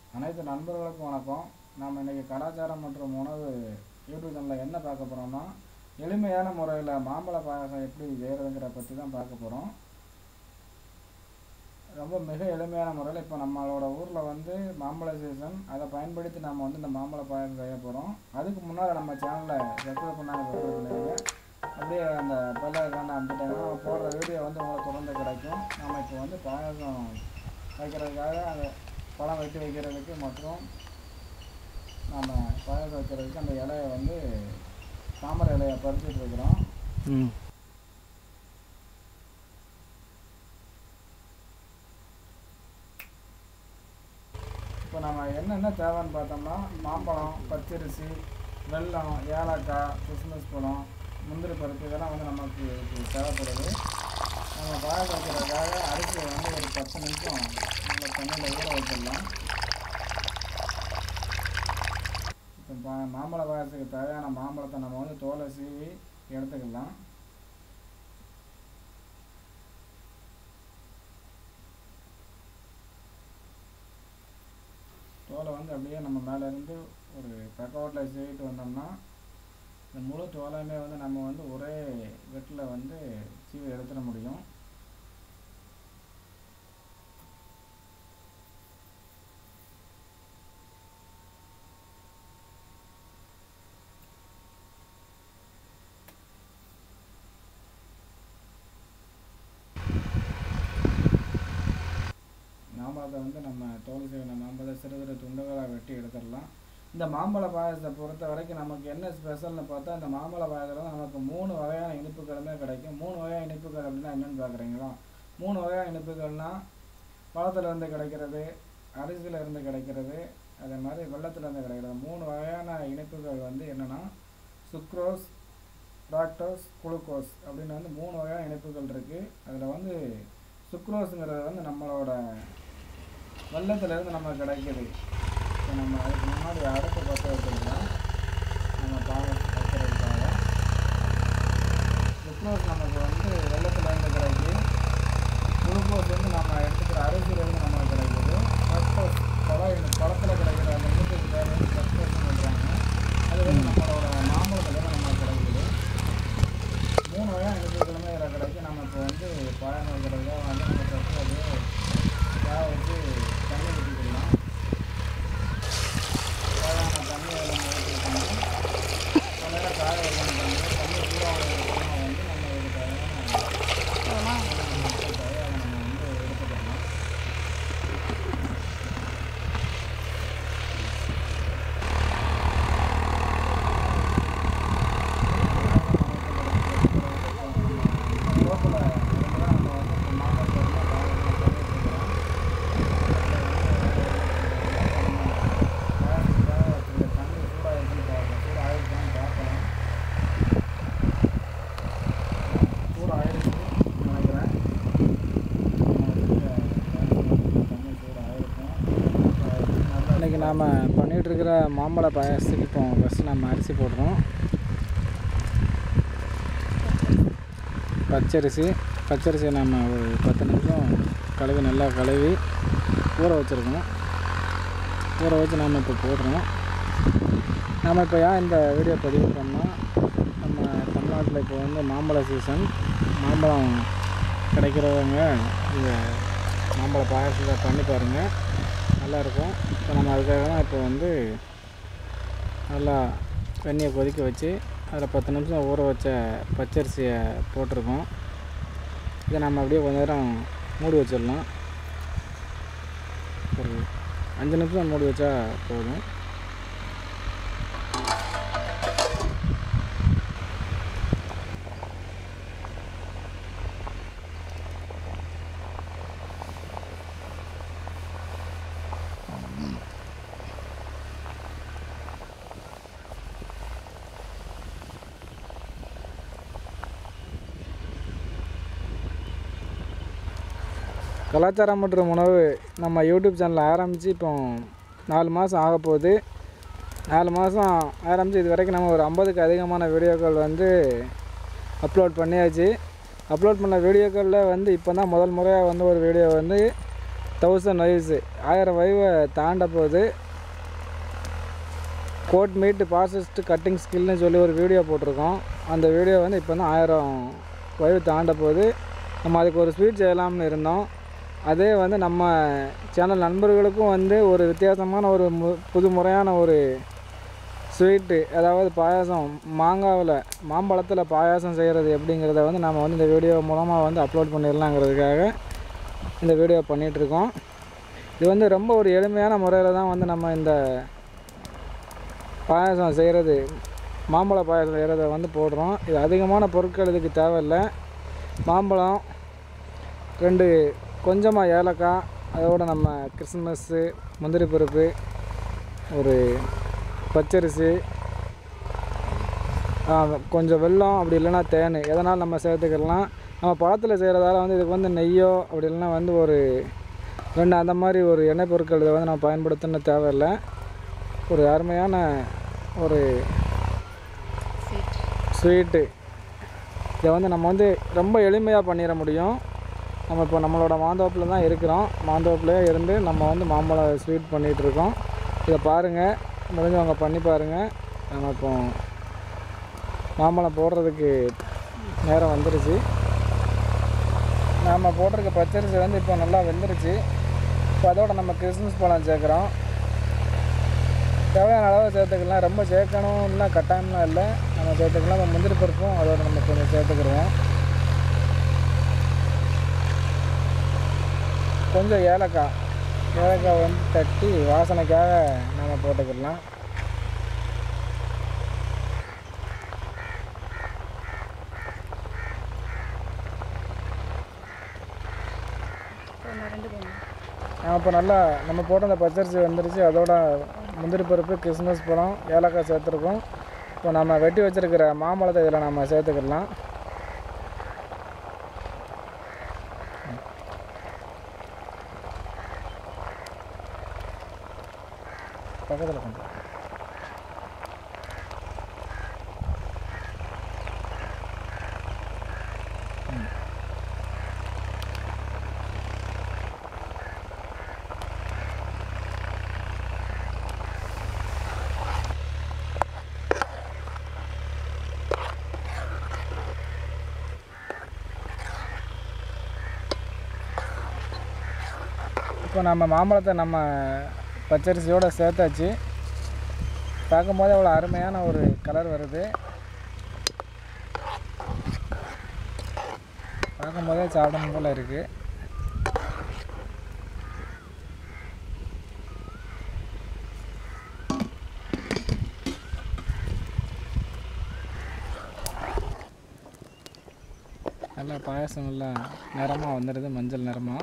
அனைத்து நண்பர்களுக்கும் வணக்கம் நாம் இன்றைக்கி கலாச்சாரம் மற்றும் உணவு யூடியூப் சேனலில் என்ன பார்க்க போகிறோம்னா எளிமையான முறையில் மாம்பழ பாயாசம் எப்படி செய்கிறதுங்கிற பற்றி தான் பார்க்க போகிறோம் ரொம்ப மிக எளிமையான முறையில் இப்போ நம்மளோட ஊரில் வந்து மாம்பழ சீசன் அதை பயன்படுத்தி நம்ம வந்து இந்த மாம்பழ பாயாசம் செய்ய போகிறோம் அதுக்கு முன்னால் நம்ம சேனலை சப்ஸ்கிரைப் பண்ணாங்க சப்ஸ்கிரைப் பண்ணிடுங்க அப்படியே அந்த பெல்லை காண அமைச்சிட்டாங்கன்னா நம்ம போடுற வீடியோ வந்து உங்களுக்கு தொடர்ந்து கிடைக்கும் நம்ம இப்போ வந்து பாயாசம் வைக்கிறதுக்காக அந்த பழம் வெட்டி வைக்கிறதுக்கு மற்றும் நம்ம பாயாசம் வைக்கிறதுக்கு அந்த இலையை வந்து தாமரை இலையை பறிச்சுட்டு இருக்கிறோம் ம் இப்போ நம்ம என்னென்ன தேவைன்னு பார்த்தோம்னா மாம்பழம் பச்சரிசி வெல்லம் ஏலக்காய் கிறிஸ்மஸ் பழம் முந்திரி பருப்பு இதெல்லாம் வந்து நமக்கு இதுக்கு தேவைப்படுது நம்ம பாயாசம் வைக்கிறதுக்காக அரிசியை வந்து ஒரு பத்து நிமிஷம் நல்ல தண்ணியில் ஊற வச்சிடலாம் இப்போ பா மாம்பழ பாயாசத்துக்கு தேவையான மாம்பழத்தை நம்ம வந்து தோலை சீவி எடுத்துக்கலாம் தோலை வந்து அப்படியே நம்ம மேலே இருந்து ஒரு பக்கவாட்டில் சீவிட்டு வந்தோம்னா இந்த முழு தோலையுமே வந்து நம்ம வந்து ஒரே வெட்டில் வந்து சீவி எடுத்துட முடியும் மாம்பழத்தை வந்து நம்ம தோல் செய்வின மாம்பழத்தை சிறு சிறு துண்டுகளாக வெட்டி எடுத்துடலாம் இந்த மாம்பழ பாயசத்தை பொறுத்த வரைக்கும் நமக்கு என்ன ஸ்பெஷல்னு பார்த்தா இந்த மாம்பழ பாயசத்தில் வந்து நமக்கு மூணு வகையான இனிப்புகளுமே கிடைக்கும் மூணு வகையான இனிப்புகள் அப்படின்னா என்னென்னு பார்க்குறீங்களா மூணு வகையான இனிப்புகள்னால் பழத்துல இருந்து கிடைக்கிறது அரிசியில் இருந்து கிடைக்கிறது அதே மாதிரி வெள்ளத்துல இருந்து கிடைக்கிறது மூணு வகையான இனிப்புகள் வந்து என்னென்னா சுக்ரோஸ் ஃப்ராக்டோஸ் குளுக்கோஸ் அப்படின்னு வந்து மூணு வகையான இனிப்புகள் இருக்குது அதில் வந்து சுக்ரோஸுங்கிறது வந்து நம்மளோட வெள்ளத்துலேருந்து நம்ம கிடைக்குது இப்போ நம்ம அதுக்கு முன்னாடி அடுப்பு பற்ற வச்சுருந்தோம் நம்ம பாகம் வைக்கிறதுக்காக சுக்ரோஸ் நமக்கு வந்து வெள்ளத்துலேருந்து கிடைக்கும் குளுக்கோஸ் வந்து நம்ம எடுத்துக்கிற அரிசியிலேருந்து நமக்கு கிடைக்குது ஃப்ரக்டோஸ் பழம் பழத்தில் கிடைக்கிற அந்த இனிப்புக்கு பேர் வந்து ஃப்ரக்டோஸ்னு சொல்கிறாங்க அது வந்து நம்மளோட மாம்பழத்தில் நமக்கு கிடைக்குது மூணு வகையான இனிப்புகளுமே இதில் கிடைக்கும் நம்ம இப்போ வந்து பாயம் வைக்கிறதுக்காக வந்து நம்ம ஃபஸ்ட்டு அப்படியே காய வச்சு தண்ணி ஊற்றிக்கலாம் தேவையான தண்ணி அதில் நம்ம ஊற்றிக்கணும் கொஞ்ச நேரம் காய வைக்கணும் தண்ணி தண்ணி சூடாக வந்து நம்ம இதுக்கு தேவையான தேவை அதை நம்ம வந்து எடுத்துக்கலாம் இன்றைக்கி நாம் பண்ணிகிட்ருக்கிற மாம்பழ பாயாசத்துக்கு இப்போ ஃபஸ்ட்டு நம்ம அரிசி போடுறோம் பச்சரிசி பச்சரிசியை நம்ம ஒரு பத்து நிமிஷம் கழுவி நல்லா கழுவி ஊற வச்சுருக்கோம் ஊற வச்சு நாம் இப்போ போடுறோம் நாம் இப்போ ஏன் இந்த வீடியோ பதிவிடுறோம்னா நம்ம தமிழ்நாட்டில் இப்போ வந்து மாம்பழ சீசன் மாம்பழம் கிடைக்கிறவங்க இந்த மாம்பழ பாயாசத்தை பண்ணி பாருங்கள் நல்லாயிருக்கும் இப்போ நம்ம அதுக்காக தான் இப்போ வந்து நல்லா தண்ணியை கொதிக்க வச்சு அதில் பத்து நிமிஷம் ஊற வச்ச பச்சரிசியை போட்டிருக்கோம் இதை நம்ம அப்படியே கொஞ்ச நேரம் மூடி வச்சிடலாம் ஒரு அஞ்சு நிமிஷம் மூடி வச்சா போதும் கலாச்சாரம் மற்றும் உணவு நம்ம யூடியூப் சேனல் ஆரம்பித்து இப்போ நாலு மாதம் ஆக போகுது நாலு மாதம் ஆரம்பித்து இது வரைக்கும் நம்ம ஒரு ஐம்பதுக்கு அதிகமான வீடியோக்கள் வந்து அப்லோட் பண்ணியாச்சு அப்லோட் பண்ண வீடியோக்களில் வந்து இப்போ தான் முதல் முறையாக வந்து ஒரு வீடியோ வந்து தௌசண்ட் வைவ்ஸு ஆயிரம் வைவை தாண்ட போகுது கோட் மீட் பாசிஸ்ட் கட்டிங் ஸ்கில்னு சொல்லி ஒரு வீடியோ போட்டிருக்கோம் அந்த வீடியோ வந்து இப்போ தான் ஆயிரம் வைவ் தாண்ட போகுது நம்ம அதுக்கு ஒரு ஸ்வீட் செய்யலாம்னு இருந்தோம் அதே வந்து நம்ம சேனல் நண்பர்களுக்கும் வந்து ஒரு வித்தியாசமான ஒரு மு புது முறையான ஒரு ஸ்வீட்டு அதாவது பாயாசம் மாங்காவில் மாம்பழத்தில் பாயாசம் செய்கிறது எப்படிங்கிறத வந்து நம்ம வந்து இந்த வீடியோ மூலமாக வந்து அப்லோட் பண்ணிடலாங்கிறதுக்காக இந்த வீடியோ பண்ணிகிட்ருக்கோம் இது வந்து ரொம்ப ஒரு எளிமையான முறையில் தான் வந்து நம்ம இந்த பாயாசம் செய்கிறது மாம்பழ பாயாசம் செய்கிறத வந்து போடுறோம் இது அதிகமான பொருட்கள் இதுக்கு தேவையில்லை மாம்பழம் ரெண்டு கொஞ்சமாக ஏலக்காய் அதோட நம்ம கிறிஸ்மஸ்ஸு முந்திரி பருப்பு ஒரு பச்சரிசி ஆ, கொஞ்சம் வெல்லம் அப்படி இல்லைன்னா தேன் எதனால் நம்ம சேர்த்துக்கலாம் நம்ம பழத்தில் செய்கிறதால வந்து இதுக்கு வந்து நெய்யோ அப்படி இல்லைன்னா வந்து ஒரு ரெண்டு அந்த மாதிரி ஒரு எண்ணெய் பொருட்கள் இதை வந்து நம்ம பயன்படுத்தணும்னு தேவையில்லை ஒரு அருமையான ஒரு ஸ்வீட்டு இதை வந்து நம்ம வந்து ரொம்ப எளிமையாக பண்ணிட முடியும் நம்ம இப்போ நம்மளோட மாந்தோப்பில் தான் இருக்கிறோம் மாந்தோப்பிலே இருந்து நம்ம வந்து மாம்பழம் ஸ்வீட் பண்ணிகிட்டு இருக்கோம் இதை பாருங்கள் முடிஞ்சவங்க பண்ணி பாருங்கள் நம்ம இப்போ மாம்பழம் போடுறதுக்கு நேரம் வந்துருச்சு நாம் போட்டிருக்க பச்சரிசி வந்து இப்போ நல்லா வெந்துருச்சு இப்போ அதோட நம்ம கிறிஸ்மஸ் பழம் சேர்க்குறோம் தேவையான அளவு சேர்த்துக்கலாம் ரொம்ப சேர்க்கணும் இல்லை கட்டாயம்லாம் இல்லை நம்ம சேர்த்துக்கலாம் நம்ம முந்திரி பருப்பும் அதோட நம்ம கொஞ்சம் சேர்த்துக்கிடுவோம் கொஞ்சம் ஏலக்காய் ஏலக்காய் வந்து தட்டி வாசனைக்காக நம்ம போட்டுக்கிடலாம் இப்போ நல்லா நம்ம போட்ட அந்த பச்சரிசி வந்துருச்சு அதோட முந்திரி பருப்பு கிறிஸ்மஸ் பழம் ஏலக்காய் சேர்த்துருக்கோம் இப்போ நம்ம வெட்டி வச்சிருக்கிற மாம்பழத்தை இதில் நம்ம சேர்த்துக்கிடலாம் பக்கத்தில் கொஞ்சம் இப்போ நம்ம மாம்பழத்தை நம்ம பச்சரிசியோடு சேர்த்தாச்சு பார்க்கும்போது அவ்வளோ அருமையான ஒரு கலர் வருது பார்க்கும்போதே சாப்பிடணும் போல் இருக்குது நல்லா பாயாசம் நல்லா நிறமாக வந்துடுது மஞ்சள் நிறமாக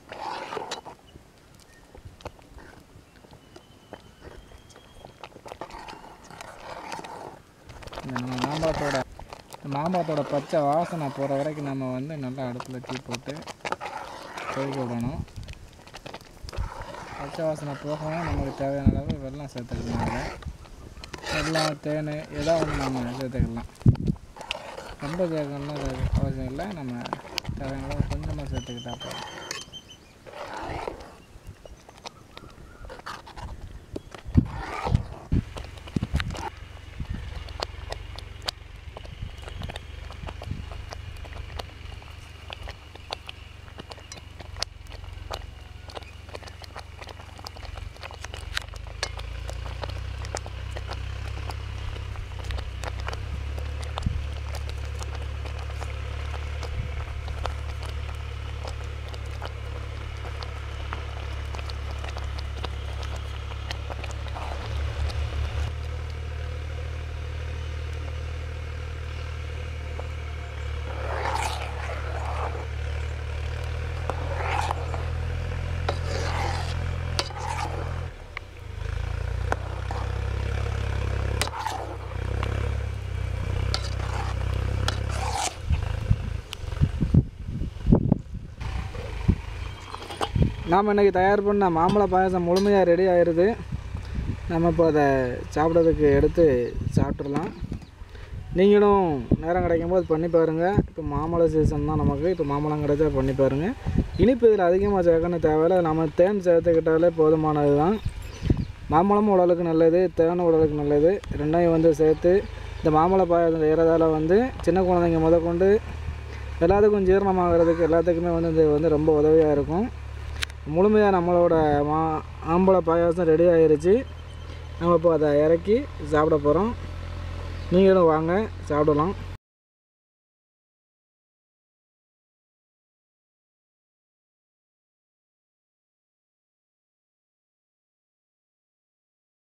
இந்த நம்ம மாம்பழத்தோட இந்த மாம்பழத்தோட பச்சை வாசனை போகிற வரைக்கும் நம்ம வந்து நல்லா அடுப்பில் தீ போட்டு கொதிக்க விடணும் பச்சை வாசனை போகவும் நமக்கு தேவையான அளவு வெல்லம் சேர்த்துக்கலாம் அதில் வெல்லம் தேன் ஏதோ ஒன்று நம்ம சேர்த்துக்கலாம் ரொம்ப சேர்க்கணும்னு அது அவசியம் இல்லை நம்ம தேவையான அளவு கொஞ்சமாக சேர்த்துக்கிட்டா போதும் நாம் இன்றைக்கி தயார் பண்ண மாம்பழ பாயாசம் முழுமையாக ரெடி ஆயிடுது நம்ம இப்போ அதை சாப்பிட்றதுக்கு எடுத்து சாப்பிட்றலாம் நீங்களும் நேரம் கிடைக்கும் போது பண்ணி பாருங்கள் இப்போ மாம்பழ சீசன் தான் நமக்கு இப்போ மாம்பழம் கிடைச்சா பண்ணி பாருங்கள் இனிப்பு இதில் அதிகமாக சேர்க்கணும் தேவையில்ல நம்ம தேன் சேர்த்துக்கிட்டாலே போதுமானது தான் மாம்பழமும் உடலுக்கு நல்லது தேனும் உடலுக்கு நல்லது ரெண்டையும் வந்து சேர்த்து இந்த மாம்பழ பாயாசம் செய்கிறதால வந்து சின்ன குழந்தைங்க முதற்கொண்டு எல்லாத்துக்கும் ஜீரணமாகிறதுக்கு எல்லாத்துக்குமே வந்து இது வந்து ரொம்ப உதவியாக இருக்கும் முழுமையாக நம்மளோட மா மாம்பழ பாயாசம் ரெடி ஆயிருச்சு நம்ம இப்போ அதை இறக்கி சாப்பிட போகிறோம் நீங்களும் வாங்க சாப்பிடலாம்